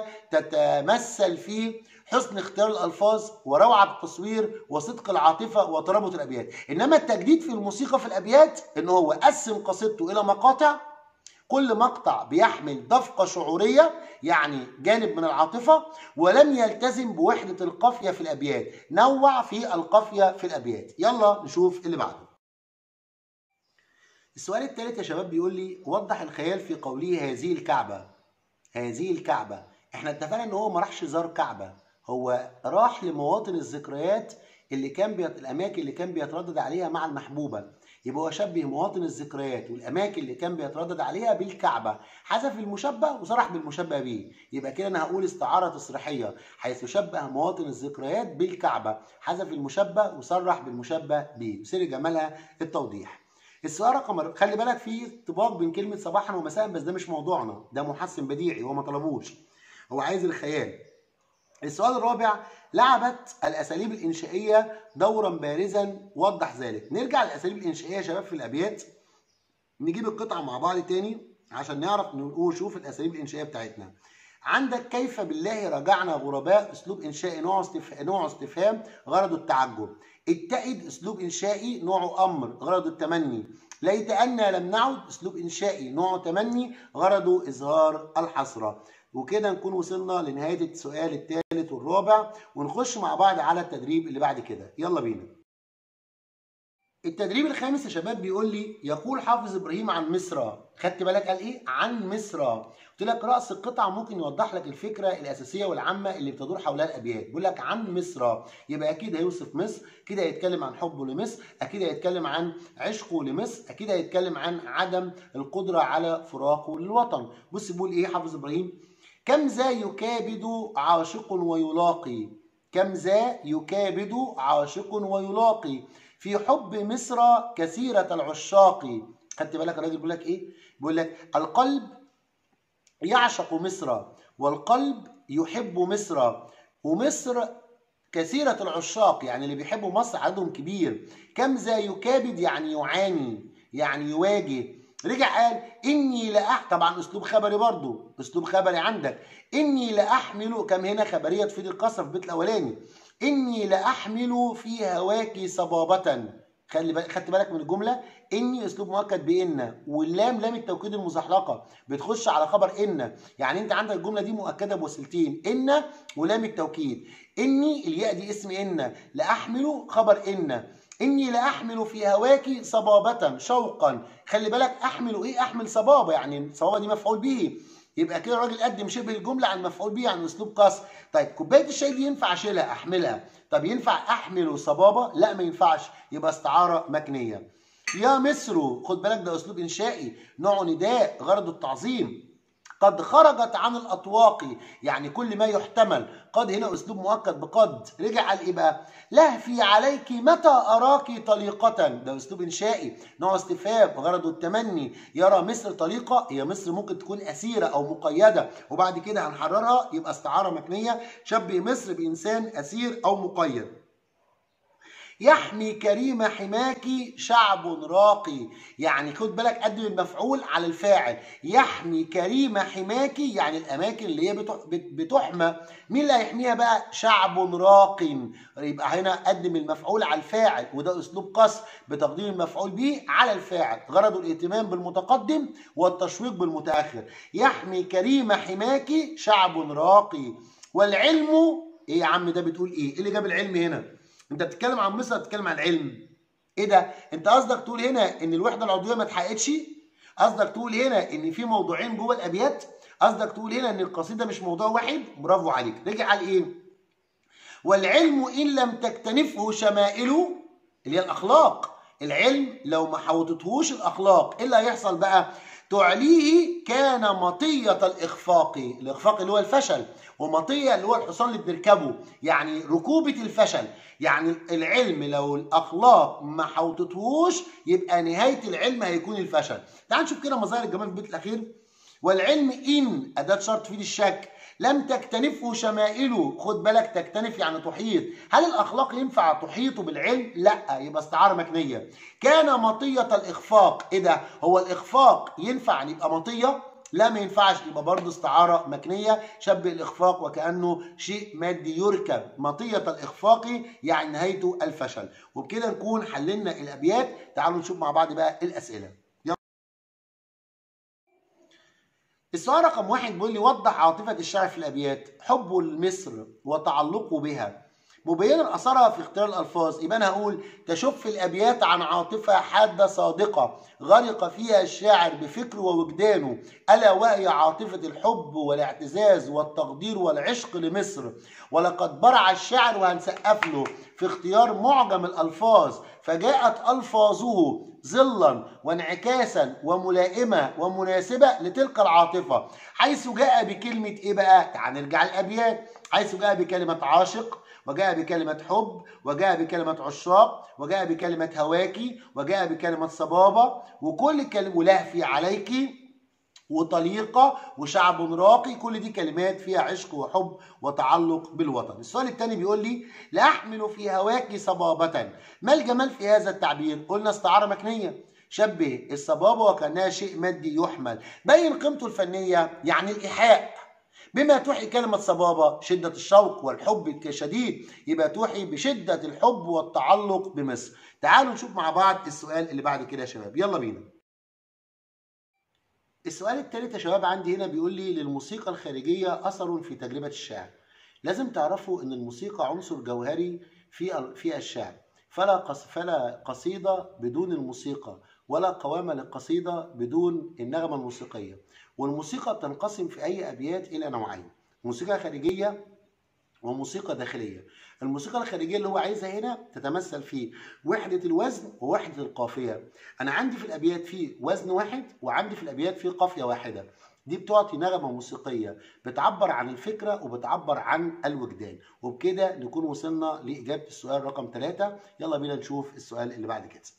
تتمثل في حسن اختيار الالفاظ وروعه التصوير وصدق العاطفه وترابط الابيات انما التجديد في الموسيقى في الابيات ان هو قسم قصيدته الى مقاطع كل مقطع بيحمل دفقة شعورية يعني جانب من العاطفة ولم يلتزم بوحدة القافية في الأبيات نوع في القافية في الأبيات يلا نشوف اللي بعده السؤال الثالث يا شباب بيقول لي وضح الخيال في قوله هذه الكعبة هذه الكعبة احنا اتفقنا ان هو ما راحش زار كعبة هو راح لمواطن الذكريات اللي كان بيت... الاماكن اللي كان بيتردد عليها مع المحبوبه يبقى هو شبه مواطن الذكريات والاماكن اللي كان بيتردد عليها بالكعبه حذف المشبه وصرح بالمشبه به يبقى كده انا هقول استعاره تصريحيه حيث شبه مواطن الذكريات بالكعبه حذف المشبه وصرح بالمشبه به سر جمالها التوضيح السؤال رقم خلي بالك في طباق بين كلمه صباحا ومساء بس ده مش موضوعنا ده محسن بديعي هو ما طلبوش هو عايز الخيال السؤال الرابع لعبت الاساليب الانشائيه دورا بارزا وضح ذلك نرجع للاساليب الانشائيه يا شباب في الابيات نجيب القطعه مع بعض تاني عشان نعرف نقول شوف الاساليب الانشائيه بتاعتنا عندك كيف بالله رجعنا غرباء اسلوب انشائي نوع استفهام نوع استفهام غرضه التعجب التئد اسلوب انشائي نوعه امر غرضه التمني ليت أنا لم نعد اسلوب انشائي نوعه تمني غرضه اظهار الحسره وكده نكون وصلنا لنهايه السؤال الثالث والرابع ونخش مع بعض على التدريب اللي بعد كده يلا بينا التدريب الخامس يا شباب بيقول لي يقول حافظ ابراهيم عن مصر خدت بالك قال ايه عن مصر قلت لك راس القطعه ممكن يوضح لك الفكره الاساسيه والعامه اللي بتدور حولها الابيات بيقول لك عن مصر يبقى اكيد هيوصف مصر كده هيتكلم عن حبه لمصر اكيد هيتكلم عن عشقه لمصر اكيد هيتكلم عن عدم القدره على فراقه للوطن بص بيقول ايه حافظ ابراهيم كم ذا يكابد عاشق ويلاقي كم ذا يكابد عاشق ويلاقي في حب مصر كثيرة العشاق خدت بالك الراجل بيقول لك ايه؟ بيقول لك القلب يعشق مصر والقلب يحب مصر ومصر كثيرة العشاق يعني اللي بيحبوا مصر عددهم كبير كم ذا يكابد يعني يعاني يعني يواجه رجع قال اني لاح طبعا اسلوب خبري برضو اسلوب خبري عندك اني لاحمل كم هنا خبريه تفيد القصر في البيت الاولاني اني لاحمل في هواك صبابه خلي بالك خدت بالك من الجمله اني اسلوب مؤكد بان واللام لام التوكيد المزحلقه بتخش على خبر ان يعني انت عندك الجمله دي مؤكده بوسيلتين ان ولام التوكيد اني الياء دي اسم ان لاحمل خبر ان اني لاحمل في هواك صبابه شوقا خلي بالك احمل ايه احمل صبابه يعني صبابه دي مفعول به يبقى كده الراجل قدم شبه الجمله عن مفعول به عن اسلوب قصر طيب كوبايه الشاي دي ينفع اشيلها احملها طب ينفع احمل صبابه لا ما ينفعش يبقى استعاره مكنيه يا مصر خد بالك ده اسلوب انشائي نوعه نداء غرضه التعظيم قد خرجت عن الاطواق يعني كل ما يحتمل قد هنا اسلوب مؤكد بقد رجع على ايه بقى لهفي عليك متى اراك طليقه ده اسلوب انشائي نوع استفهام غرضه التمني يرى مصر طليقه هي مصر ممكن تكون اسيره او مقيده وبعد كده هنحررها يبقى استعاره مكنيه شبه مصر بانسان اسير او مقيد يحمي كريم حماك شعب راقي يعني خد بالك قدم المفعول على الفاعل يحمي كريم حماك يعني الاماكن اللي هي بتحمى مين اللي هيحميها بقى شعب راق يبقى هنا قدم المفعول على الفاعل وده اسلوب قصر بتقديم المفعول به على الفاعل غرضه الاهتمام بالمتقدم والتشويق بالمتاخر يحمي كريم حماك شعب راقي والعلم ايه يا عم ده بتقول ايه ايه اللي جاب العلم هنا انت بتتكلم عن مصر بتتكلم عن العلم ايه ده انت قصدك تقول هنا ان الوحده العضويه ما اتحققتش قصدك تقول هنا ان في موضوعين جوه الابيات قصدك تقول هنا ان القصيده مش موضوع واحد برافو عليك رجع على ايه والعلم ان لم تكتنفه شمائله اللي هي الاخلاق العلم لو ما حوطتهوش الاخلاق ايه اللي هيحصل بقى تعليه كان مطية الإخفاق الإخفاق اللي هو الفشل ومطية اللي هو الحصان اللي بنركبه يعني ركوبة الفشل يعني العلم لو الأخلاق ما حوطتهوش يبقى نهاية العلم هيكون الفشل تعال نشوف كده مظاهر الجمال في البيت الأخير والعلم إن أداة شرط تفيد الشك لم تكتنفه شمائله خد بالك تكتنف يعني تحيط هل الأخلاق ينفع تحيطه بالعلم؟ لا يبقى استعارة مكنية كان مطية الإخفاق إيه ده؟ هو الإخفاق ينفع أن يبقى مطية؟ لا ما ينفعش يبقى برضه استعارة مكنية شبه الإخفاق وكأنه شيء مادي يركب مطية الإخفاق يعني نهايته الفشل وبكده نكون حللنا الأبيات تعالوا نشوف مع بعض بقى الأسئلة السؤال رقم واحد بيقول لي وضح عاطفة الشاعر في الأبيات حبه لمصر وتعلقه بها مبينا اثرها في اختيار الالفاظ يبقى انا هقول تشف الابيات عن عاطفه حاده صادقه غرق فيها الشاعر بفكره ووجدانه الا وهي عاطفه الحب والاعتزاز والتقدير والعشق لمصر ولقد برع الشاعر وهنسقف له في اختيار معجم الالفاظ فجاءت الفاظه ظلا وانعكاسا وملائمه ومناسبه لتلك العاطفه حيث جاء بكلمه ايه بقى؟ تعال نرجع الابيات حيث جاء بكلمه عاشق وجاء بكلمة حب وجاء بكلمة عشاق وجاء بكلمة هواكي وجاء بكلمة صبابة وكل كلمة ولهفي عليك وطليقة وشعب راقي كل دي كلمات فيها عشق وحب وتعلق بالوطن السؤال الثاني بيقول لي لا أحمل في هواك صبابة ما الجمال في هذا التعبير قلنا استعارة مكنية شبه الصبابة وكأنها شيء مادي يحمل بين قيمته الفنية يعني الإيحاء بما توحي كلمة صبابة شدة الشوق والحب الشديد يبقى توحي بشدة الحب والتعلق بمصر تعالوا نشوف مع بعض السؤال اللي بعد كده يا شباب يلا بينا السؤال الثالث يا شباب عندي هنا بيقول لي للموسيقى الخارجية أثر في تجربة الشعر لازم تعرفوا ان الموسيقى عنصر جوهري في في الشعر فلا قص فلا قصيدة بدون الموسيقى ولا قوامة للقصيدة بدون النغمة الموسيقية والموسيقى بتنقسم في أي أبيات إلى نوعين موسيقى خارجية وموسيقى داخلية الموسيقى الخارجية اللي هو عايزها هنا تتمثل في وحدة الوزن ووحدة القافية أنا عندي في الأبيات في وزن واحد وعندي في الأبيات في قافية واحدة دي بتعطي نغمة موسيقية بتعبر عن الفكرة وبتعبر عن الوجدان وبكده نكون وصلنا لإجابة السؤال رقم ثلاثة يلا بينا نشوف السؤال اللي بعد كده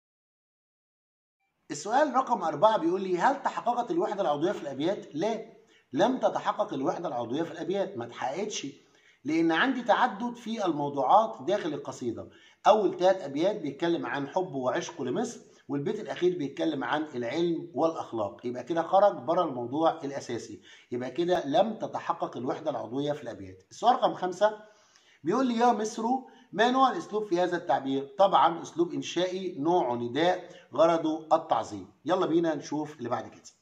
السؤال رقم أربعة بيقول لي هل تحققت الوحدة العضوية في الأبيات؟ لا لم تتحقق الوحدة العضوية في الأبيات ما اتحققتش لأن عندي تعدد في الموضوعات داخل القصيدة أول ثلاث أبيات بيتكلم عن حب وعشق لمصر والبيت الأخير بيتكلم عن العلم والأخلاق يبقى كده خرج بره الموضوع الأساسي يبقى كده لم تتحقق الوحدة العضوية في الأبيات السؤال رقم خمسة بيقول لي يا مصر ما نوع الاسلوب في هذا التعبير؟ طبعا اسلوب انشائي نوع نداء غرضه التعظيم. يلا بينا نشوف اللي بعد كده.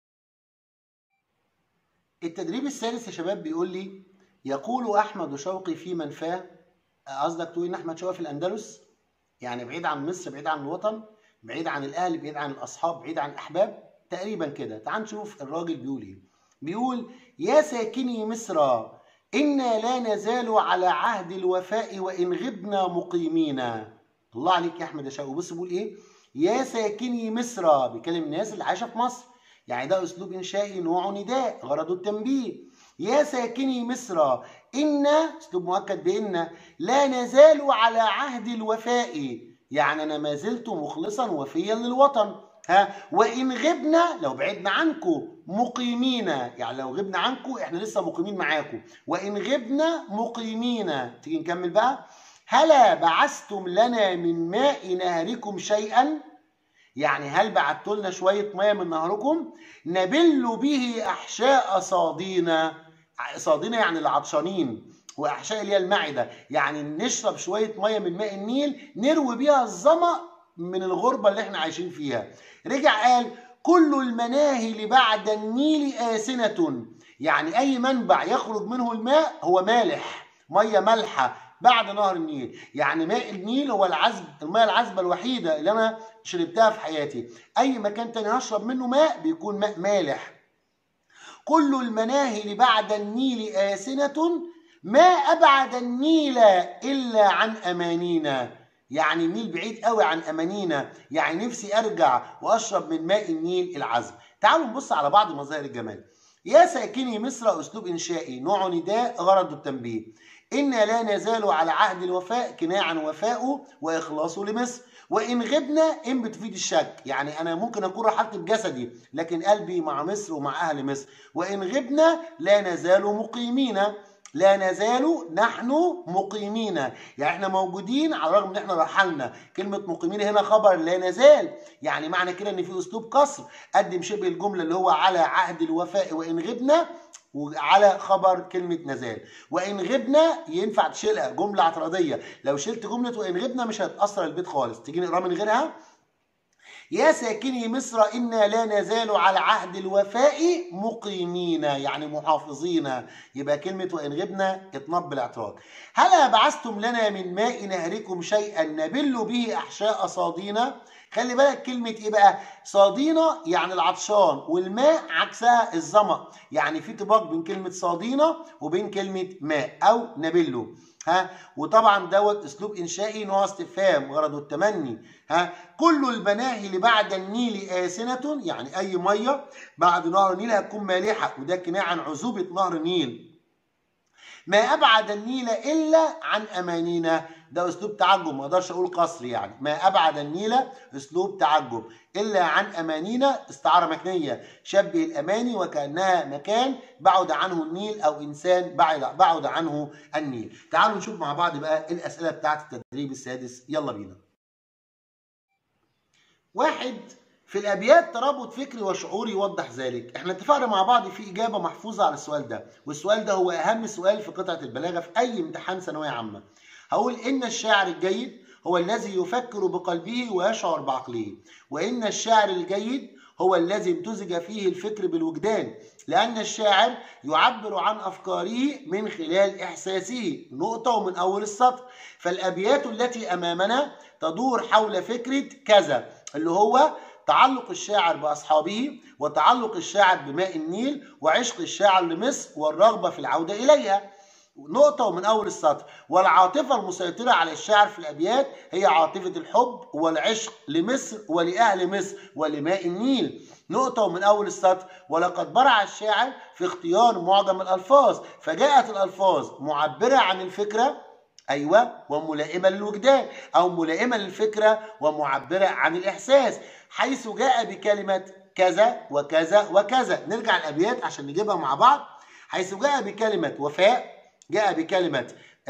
التدريب الثالث يا شباب بيقول لي يقول احمد شوقي في منفاه قصدك تقول ان احمد شوقي في الاندلس يعني بعيد عن مصر بعيد عن الوطن بعيد عن الاهل بعيد عن الاصحاب بعيد عن الاحباب تقريبا كده تعال نشوف الراجل بيقول ايه بيقول يا ساكني مصر إنا لا نزال على عهد الوفاء وإن غبنا مقيمين الله عليك يا أحمد يا شوقي بص بيقول إيه يا ساكني مصر بيكلم الناس اللي عايشة في مصر يعني ده أسلوب إنشائي نوعه نداء غرضه التنبيه يا ساكني مصر إن أسلوب مؤكد بإن لا نزال على عهد الوفاء يعني أنا ما زلت مخلصا وفيا للوطن ها وإن غبنا لو بعدنا عنكم مقيمين يعني لو غبنا عنكم احنا لسه مقيمين معاكم وإن غبنا مقيمين تيجي نكمل بقى هلا بعثتم لنا من ماء نهركم شيئا يعني هل بعتوا لنا شوية مية من نهركم نبل به أحشاء صادينا صادينا يعني العطشانين وأحشاء اللي هي المعدة يعني نشرب شوية مية من ماء النيل نروي بيها الظمأ من الغربة اللي احنا عايشين فيها رجع قال كل المناهل بعد النيل آسنة يعني أي منبع يخرج منه الماء هو مالح مية مالحة بعد نهر النيل يعني ماء النيل هو العذب المياه العذبة الوحيدة اللي أنا شربتها في حياتي أي مكان تاني هشرب منه ماء بيكون ماء مالح كل المناهل بعد النيل آسنة ما أبعد النيل إلا عن أمانينا يعني النيل بعيد قوي عن امانينا يعني نفسي ارجع واشرب من ماء النيل العذب تعالوا نبص على بعض مظاهر الجمال يا ساكني مصر اسلوب انشائي نوع نداء غرض التنبيه إنا لا نزال على عهد الوفاء كناية عن وفائه وإخلاصه لمصر وإن غبنا إن بتفيد الشك يعني أنا ممكن أكون رحلت بجسدي لكن قلبي مع مصر ومع أهل مصر وإن غبنا لا نزال مقيمين لا نزال نحن مقيمين يعني احنا موجودين على الرغم ان احنا رحلنا كلمة مقيمين هنا خبر لا نزال يعني معنى كده ان في اسلوب قصر قدم شبه الجملة اللي هو على عهد الوفاء وان غبنا وعلى خبر كلمة نزال وإن غبنا ينفع تشيلها جملة اعتراضية لو شلت جملة وإن غبنا مش هتأثر البيت خالص تيجي نقرا من غيرها يا ساكني مصر إنا لا نزال على عهد الوفاء مقيمين يعني محافظين يبقى كلمة وإن غبنا اتنب بالاعتراض هلا بعثتم لنا من ماء نهركم شيئا نبل به أحشاء صادينا خلي بالك كلمة ايه بقى؟ صادينة يعني العطشان والماء عكسها الظمأ يعني في طباق بين كلمة صادينة وبين كلمة ماء أو نبله ها وطبعا دوت اسلوب انشائي نوع استفهام غرضه التمني ها كل المناهل بعد النيل آسنة يعني أي مية بعد نهر النيل هتكون مالحة وده كناية عن عذوبة نهر النيل ما أبعد النيل إلا عن أمانينا ده اسلوب تعجب ما اقدرش اقول قصر يعني ما ابعد النيل اسلوب تعجب الا عن امانينا استعاره مكنيه شبه الاماني وكانها مكان بعد عنه النيل او انسان بعد بعد عنه النيل تعالوا نشوف مع بعض بقى الاسئله بتاعه التدريب السادس يلا بينا واحد في الابيات ترابط فكري وشعوري يوضح ذلك احنا اتفقنا مع بعض في اجابه محفوظه على السؤال ده والسؤال ده هو اهم سؤال في قطعه البلاغه في اي امتحان ثانويه عامه هقول ان الشاعر الجيد هو الذي يفكر بقلبه ويشعر بعقله وان الشاعر الجيد هو الذي امتزج فيه الفكر بالوجدان لأن الشاعر يعبر عن أفكاره من خلال إحساسه نقطة ومن أول السطر فالأبيات التي أمامنا تدور حول فكرة كذا اللي هو تعلق الشاعر بأصحابه وتعلق الشاعر بماء النيل وعشق الشاعر لمصر والرغبة في العودة إليها نقطة ومن أول السطر والعاطفة المسيطرة على الشاعر في الأبيات هي عاطفة الحب والعشق لمصر ولأهل مصر ولماء النيل نقطة ومن أول السطر ولقد برع الشاعر في اختيار معجم الألفاظ فجاءت الألفاظ معبرة عن الفكرة أيوة وملائمة للوجدان أو ملائمة للفكرة ومعبرة عن الإحساس حيث جاء بكلمة كذا وكذا وكذا نرجع الأبيات عشان نجيبها مع بعض حيث جاء بكلمة وفاء جاء بكلمة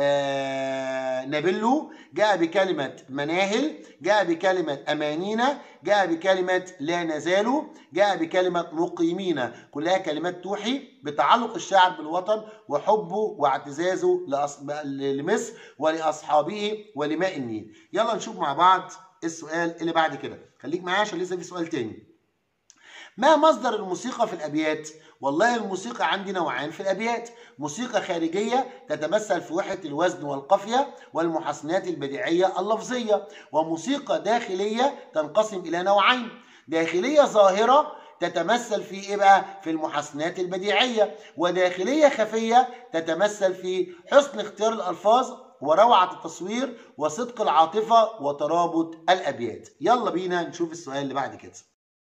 آه نبلو جاء بكلمة مناهل جاء بكلمة أمانينا جاء بكلمة لا نزال جاء بكلمة مقيمين كلها كلمات توحي بتعلق الشاعر بالوطن وحبه واعتزازه لمصر ولأصحابه ولماء النيل يلا نشوف مع بعض السؤال اللي بعد كده خليك معايا عشان لسه في سؤال تاني ما مصدر الموسيقى في الأبيات؟ والله الموسيقى عندي نوعان في الأبيات موسيقى خارجية تتمثل في وحدة الوزن والقافية والمحسنات البديعية اللفظية وموسيقى داخلية تنقسم إلى نوعين داخلية ظاهرة تتمثل في ايه بقى؟ في المحسنات البديعيه، وداخليه خفيه تتمثل في حسن اختيار الالفاظ وروعه التصوير وصدق العاطفه وترابط الابيات. يلا بينا نشوف السؤال اللي بعد كده.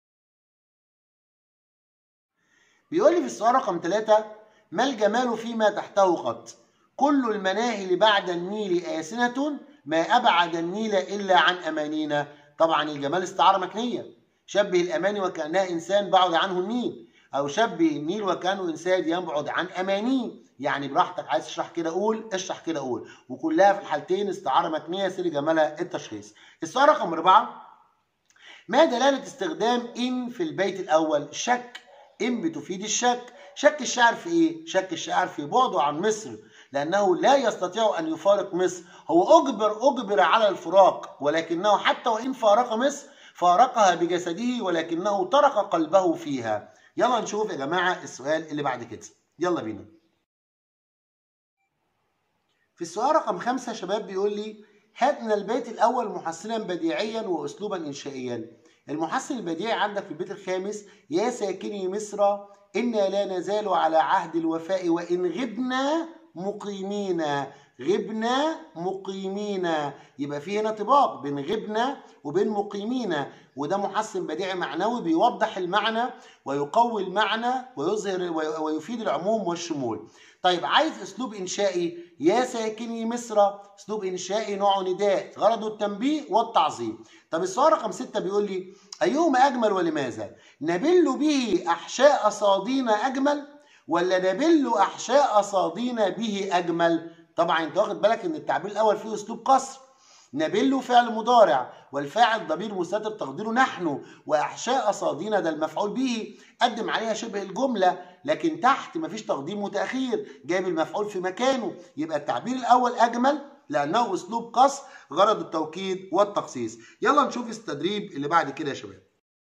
بيقول لي في السؤال رقم ثلاثة ما الجمال فيما تحته قط كل المناهل بعد النيل آسنة ما أبعد النيل إلا عن أمانينا طبعا الجمال استعارة مكنية شبه الأماني وكأنها إنسان بعد عنه النيل أو شبه النيل وكأنه إنسان يبعد عن أمانيه يعني براحتك عايز تشرح كده قول اشرح كده قول وكلها في الحالتين استعارة مكنية سر جمالها التشخيص السؤال رقم أربعة ما دلالة استخدام إن في البيت الأول شك إن بتفيد الشك شك الشاعر في إيه؟ شك الشاعر في بعده عن مصر لأنه لا يستطيع أن يفارق مصر هو أجبر أجبر على الفراق ولكنه حتى وإن فارق مصر فارقها بجسده ولكنه طرق قلبه فيها يلا نشوف يا جماعة السؤال اللي بعد كده يلا بينا في السؤال رقم خمسة شباب بيقول لي هات من البيت الأول محسنا بديعيا وأسلوبا إنشائيا المحسن البديعي عندك في البيت الخامس يا ساكني مصر إنا لا نزال على عهد الوفاء وإن غبنا مقيمين غبنا مقيمين يبقى في هنا طباق بين غبنا وبين مقيمين وده محسن بديعي معنوي بيوضح المعنى ويقوي المعنى ويظهر ويفيد العموم والشمول طيب عايز اسلوب انشائي يا ساكني مصر اسلوب انشائي نوع نداء غرضه التنبيه والتعظيم طب السؤال رقم ستة بيقول لي ايهما اجمل ولماذا نبل به احشاء صادين اجمل ولا نبل احشاء صادين به اجمل طبعا انت واخد بالك ان التعبير الاول فيه اسلوب قصر نبل فعل مضارع والفاعل ضمير مستتر تقديره نحن واحشاء صادين ده المفعول به قدم عليها شبه الجمله لكن تحت مفيش تقديم وتاخير جايب المفعول في مكانه يبقى التعبير الاول اجمل لانه اسلوب قصر غرض التوكيد والتخصيص يلا نشوف التدريب اللي بعد كده يا شباب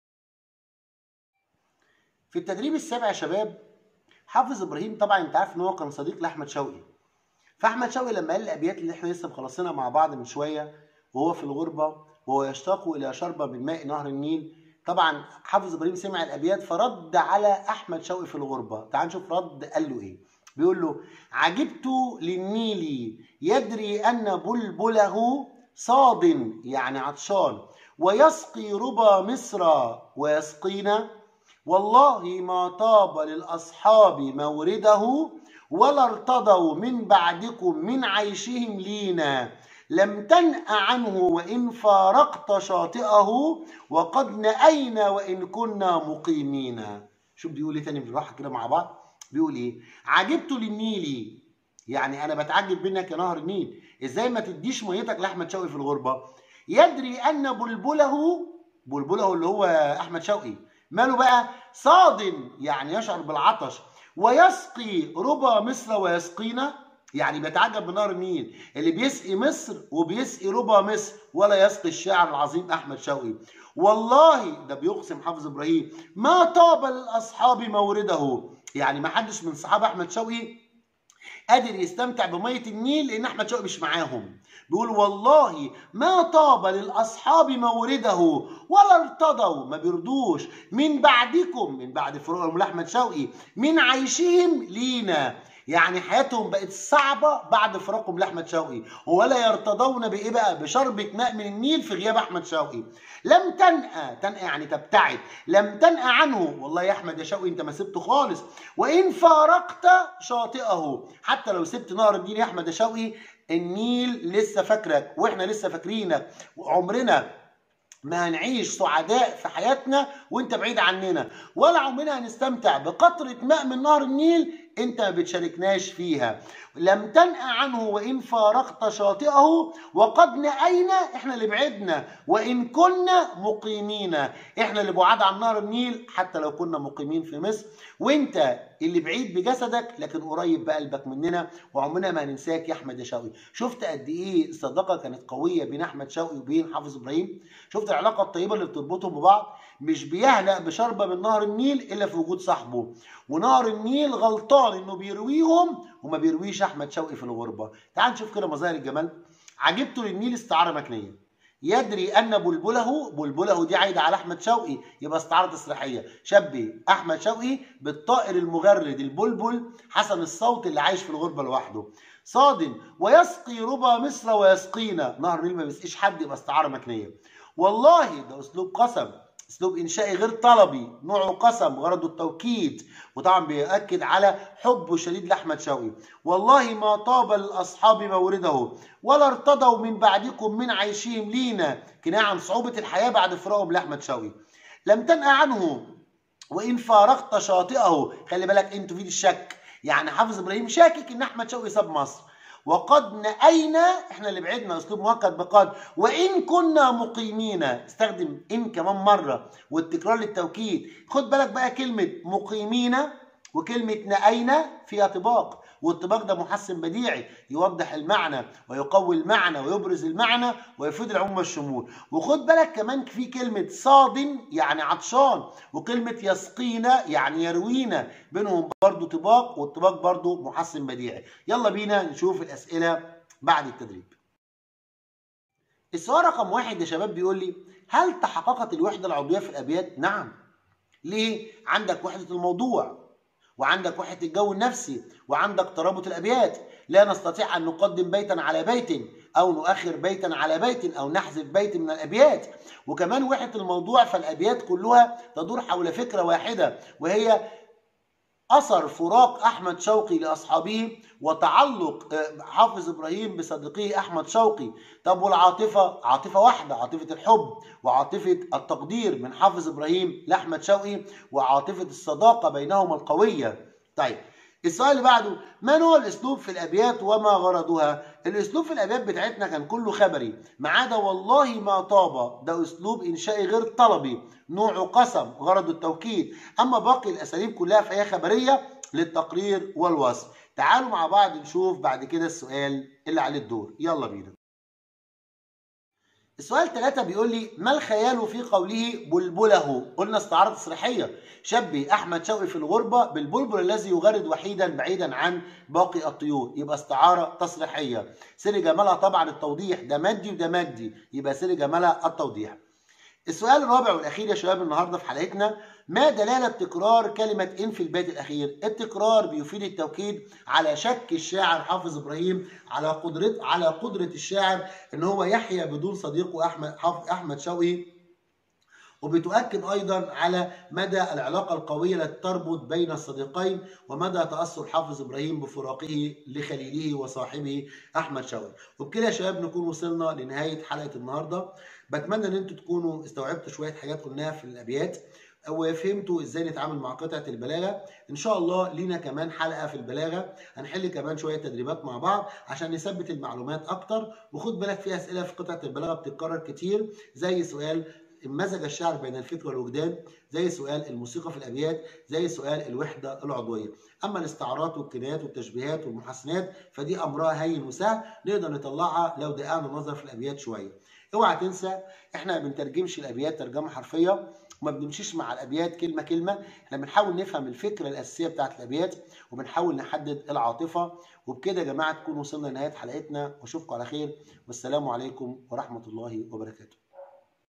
في التدريب السابع يا شباب حافظ ابراهيم طبعا انت عارف ان هو كان صديق لاحمد شوقي فاحمد شوقي لما قال الابيات اللي احنا لسه مخلصينها مع بعض من شويه وهو في الغربه وهو يشتاق الى شربه من ماء نهر النيل طبعا حافظ ابراهيم سمع الابيات فرد على احمد شوقي في الغربه تعال نشوف رد قال له ايه بيقول له عجبت للنيل يدري ان بلبله صاد يعني عطشان ويسقي ربى مصر ويسقينا والله ما طاب للاصحاب مورده ولا ارتضوا من بعدكم من عيشهم لينا لم تنأ عنه وإن فارقت شاطئه وقد نأينا وإن كنا مقيمين شوف بيقول ايه تاني بالراحة كده مع بعض بيقول ايه عجبت للنيل يعني انا بتعجب منك يا نهر النيل ازاي ما تديش ميتك لاحمد شوقي في الغربة يدري ان بلبله بلبله اللي هو احمد شوقي ماله بقى صاد يعني يشعر بالعطش ويسقي ربى مصر ويسقينا يعني بيتعجب من نهر النيل اللي بيسقي مصر وبيسقي ربى مصر ولا يسقي الشاعر العظيم احمد شوقي والله ده بيقسم حافظ ابراهيم ما طاب للاصحاب مورده يعني ما حدش من صحاب احمد شوقي قادر يستمتع بميه النيل لان احمد شوقي مش معاهم بيقول والله ما طاب للاصحاب مورده ولا ارتضوا ما بيرضوش من بعدكم من بعد فروقهم لاحمد شوقي من عيشهم لينا يعني حياتهم بقت صعبة بعد فراقهم لأحمد شوقي ولا يرتضون بإيه بقى بشربة ماء من النيل في غياب أحمد شوقي لم تنأى تنأى يعني تبتعد لم تنأى عنه والله يا أحمد يا شوقي أنت ما سبته خالص وإن فارقت شاطئه حتى لو سبت نهر النيل يا أحمد يا شوقي النيل لسه فاكرك وإحنا لسه فاكرينك وعمرنا ما هنعيش سعداء في حياتنا وانت بعيد عننا ولا عمرنا هنستمتع بقطرة ماء من نهر النيل انت ما بتشاركناش فيها لم تنأ عنه وإن فارقت شاطئه وقد نأينا احنا اللي بعدنا وإن كنا مقيمين احنا اللي بعاد عن نهر النيل حتى لو كنا مقيمين في مصر وانت اللي بعيد بجسدك لكن قريب بقلبك مننا وعمرنا ما هننساك يا احمد يا شوقي شفت قد ايه الصداقه كانت قويه بين احمد شوقي وبين حافظ ابراهيم شفت العلاقه الطيبه اللي بتربطهم ببعض مش بيهلأ بشربة من نهر النيل الا في وجود صاحبه ونهر النيل غلطان انه بيرويهم وما بيرويش احمد شوقي في الغربه تعال نشوف كده مظاهر الجمال عجبت للنيل استعاره مكنيه يدري ان بلبله بلبله دي عايده على احمد شوقي يبقى استعاره تصريحيه شبه احمد شوقي بالطائر المغرد البلبل حسن الصوت اللي عايش في الغربه لوحده صاد ويسقي ربى مصر ويسقينا نهر النيل ما بيسقيش حد يبقى استعاره مكنيه والله ده اسلوب قسم اسلوب انشائي غير طلبي نوعه قسم غرضه التوكيد وطبعا بيأكد على حبه الشديد لاحمد شوقي والله ما طاب للاصحاب مورده ولا ارتضوا من بعدكم من عيشهم لينا كنايه عن صعوبه الحياه بعد فراقهم لاحمد شوقي لم تنأ عنه وان فارقت شاطئه خلي بالك انتوا في الشك يعني حافظ ابراهيم شاكك ان احمد شوقي ساب مصر وقد نأينا احنا اللي بعدنا اسلوب مؤكد بقد وان كنا مقيمين استخدم ان كمان مره والتكرار للتوكيد خد بالك بقى كلمه مقيمين وكلمه نأينا فيها طباق والطباق ده محسن بديعي يوضح المعنى ويقوي المعنى ويبرز المعنى ويفيد العموم والشمول وخد بالك كمان في كلمة صاد يعني عطشان وكلمة يسقينا يعني يروينا بينهم برضو طباق والطباق برضو محسن بديعي يلا بينا نشوف الأسئلة بعد التدريب السؤال رقم واحد يا شباب بيقول لي هل تحققت الوحدة العضوية في الأبيات؟ نعم ليه؟ عندك وحدة الموضوع وعندك وحدة الجو النفسي وعندك ترابط الأبيات لا نستطيع أن نقدم بيتا على بيت أو نؤخر بيتا على بيت أو نحذف بيت من الأبيات وكمان وحدة الموضوع فالأبيات كلها تدور حول فكرة واحدة وهي أثر فراق أحمد شوقي لأصحابه وتعلق حافظ إبراهيم بصديقه أحمد شوقي طب والعاطفة عاطفة واحدة عاطفة الحب وعاطفة التقدير من حافظ إبراهيم لأحمد شوقي وعاطفة الصداقة بينهما القوية طيب السؤال اللي بعده ما هو الاسلوب في الابيات وما غرضها الاسلوب في الابيات بتاعتنا كان كله خبري ما عدا والله ما طاب ده اسلوب انشائي غير طلبي نوعه قسم غرضه التوكيد اما باقي الاساليب كلها فهي خبريه للتقرير والوصف تعالوا مع بعض نشوف بعد كده السؤال اللي عليه الدور يلا بينا السؤال ثلاثة بيقول لي ما الخيال في قوله بلبله قلنا استعارة تصريحية شبه أحمد شوقي في الغربة بالبلبل الذي يغرد وحيدا بعيدا عن باقي الطيور يبقى استعارة تصريحية سر جمالها طبعا التوضيح ده مادي وده مادي يبقى سر جمالها التوضيح السؤال الرابع والأخير يا شباب النهاردة في حلقتنا ما دلالة تكرار كلمة إن في البيت الأخير؟ التكرار بيفيد التوكيد على شك الشاعر حافظ إبراهيم على قدرة على قدرة الشاعر إن هو يحيا بدون صديقه أحمد أحمد شوقي وبتؤكد أيضا على مدى العلاقة القوية التي تربط بين الصديقين ومدى تأثر حافظ إبراهيم بفراقه لخليله وصاحبه أحمد شوقي وبكده يا شباب نكون وصلنا لنهاية حلقة النهاردة بتمنى ان انتوا تكونوا استوعبتوا شويه حاجات قلناها في الابيات وفهمتوا ازاي نتعامل مع قطعه البلاغه ان شاء الله لينا كمان حلقه في البلاغه هنحل كمان شويه تدريبات مع بعض عشان نثبت المعلومات اكتر وخد بالك في اسئله في قطعه البلاغه بتتكرر كتير زي سؤال مزج الشعر بين الفكر والوجدان زي سؤال الموسيقى في الابيات زي سؤال الوحده العضويه اما الاستعارات والكنايات والتشبيهات والمحسنات فدي امرها هين وسهل نقدر نطلعها لو دققنا نظر في الابيات شويه اوعى تنسى احنا ما بنترجمش الابيات ترجمه حرفيه وما بنمشيش مع الابيات كلمه كلمه احنا بنحاول نفهم الفكره الاساسيه بتاعت الابيات وبنحاول نحدد العاطفه وبكده يا جماعه تكون وصلنا لنهايه حلقتنا واشوفكم على خير والسلام عليكم ورحمه الله وبركاته